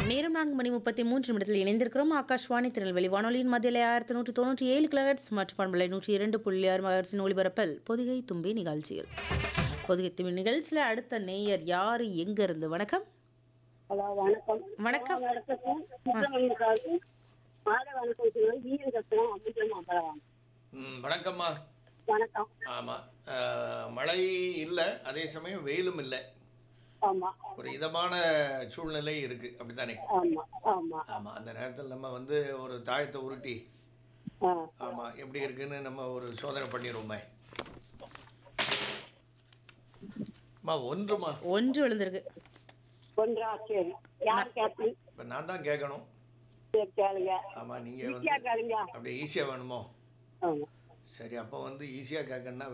நேரம் நான்கு மணி முப்பத்தி மூன்று நிமிடத்தில் இணைந்திருக்கிறோம் ஆகாஷ்வாணி திருநெல்வேலி வானொலியின் மத்தியில் ஆயிரத்தி நூற்றி தொண்ணூற்றி ஏழு கிலோஹெட்ஸ் மற்றும் பண்பலை நூற்றி இரண்டு புள்ளி ஆறு மகர்ஸின் ஒளிபரப்பில் பொதிகை தும்பி நிகழ்ச்சியில் பொதிகை தும்பி நிகழ்ச்சியில் அடுத்த நேயர் யாரு எங்க இருந்து வணக்கம் ஹலோ வணக்கம் வணக்கம். வணக்கம் சுப்பிரமணியக்காவுக்கு மாலை வணக்கம் சொல்லுவோம் வீரன் கத்துறோம் அப்படிங்கிற அம்பலம் ம், வணக்கம்மா வணக்கம் ஆமாம் மழை இல்லை அதே சமயம் வெயிலும் இல்லை ஆமா ஒரு இதமான சூழ்நிலை இருக்குது அப்படித்தானே ஆமா ஆமா ஆமாம் அந்த நேரத்தில் நம்ம வந்து ஒரு தாயத்தை உருட்டி ஆ ஆமாம் எப்படி இருக்குன்னு நம்ம ஒரு சோதனை பண்ணிடுவோமே அம்மா ஒன்றுமா ஒன்று விழுந்திருக்கு ஒன்றா சரி யார் கேட்டு இப்போ நான் தான் கேட்கணும் சரி கேளுங்க ஆமாம் நீங்கள் ஈஸியா வந்து கேளுங்க அப்படியே ஈஸியாக வேணுமோ ஆமா சரி அப்போ வந்து ஈஸியாக கேட்கணுன்னா